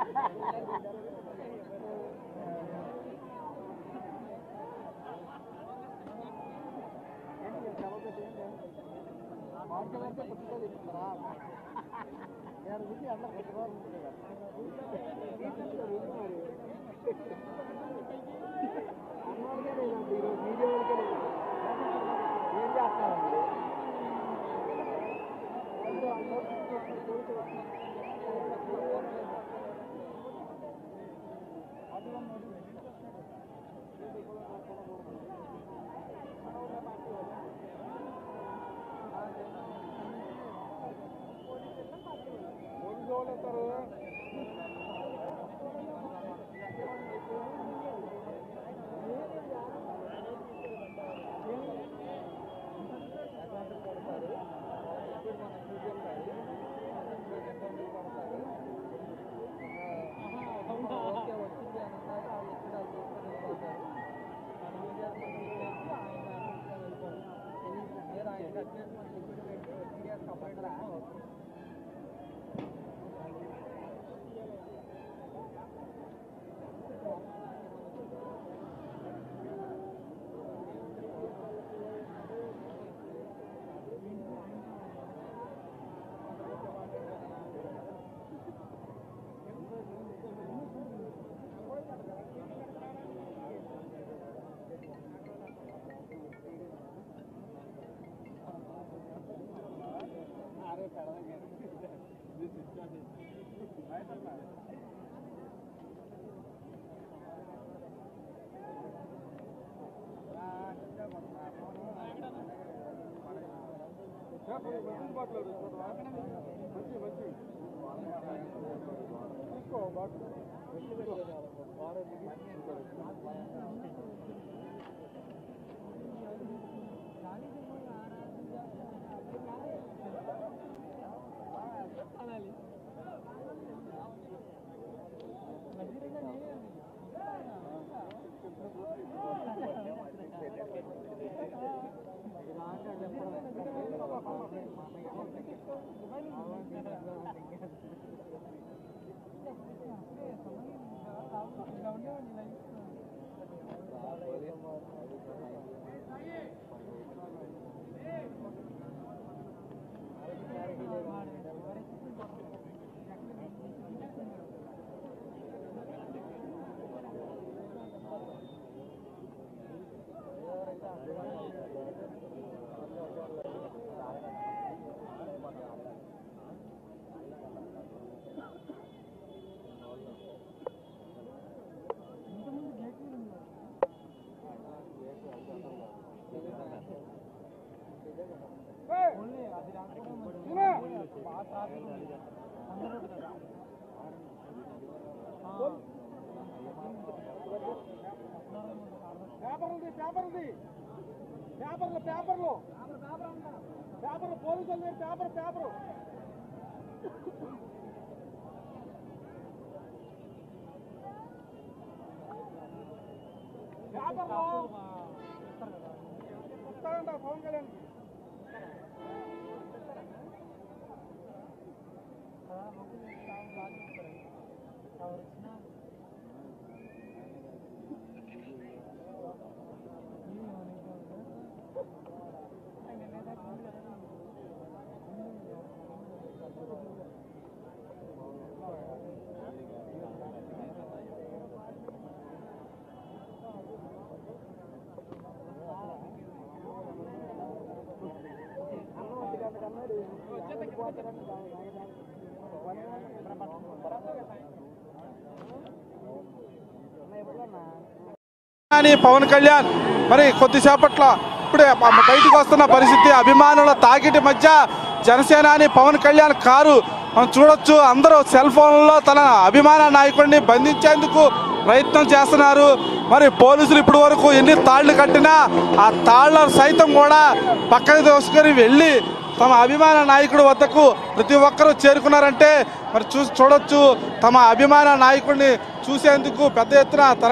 ఏం చేస్తామండి పేపర్లు పేపర్ది పేపర్లు పేపర్లు పేపర్లు పోలీసులు లేరు, పేపర్ పేపరు పేపర్లు వస్తాడంట పవన్ కళ్యాణ్ అని పవన్ కళ్యాణ్ మరి కొద్దిసేపట్లో ఇప్పుడే బ- బయటికి వస్తున్న పరిస్థితి అభిమానుల తాకిటి మధ్య జనసేనాని పవన్ కళ్యాణ్ కారు మనం చూడొచ్చు అందరూ సెల్ ఫోన్లలో తన అభిమాన నాయకుడిని బంధించేందుకు ప్రయత్నం చేస్తున్నారు మరి పోలీసులు ఇప్పటి వరకు ఎన్ని తాళ్లు కట్టినా ఆ తాళ్ల సైతం కూడా పక్కన దోసుకొని వెళ్ళి తమ అభిమాన నాయకుడి వద్దకు ప్రతి ఒక్కరూ చేరుకున్నారంటే మరి చూ చూడొచ్చు తమ అభిమాన నాయకుడిని చూసేందుకు పెద్ద ఎత్తున తర-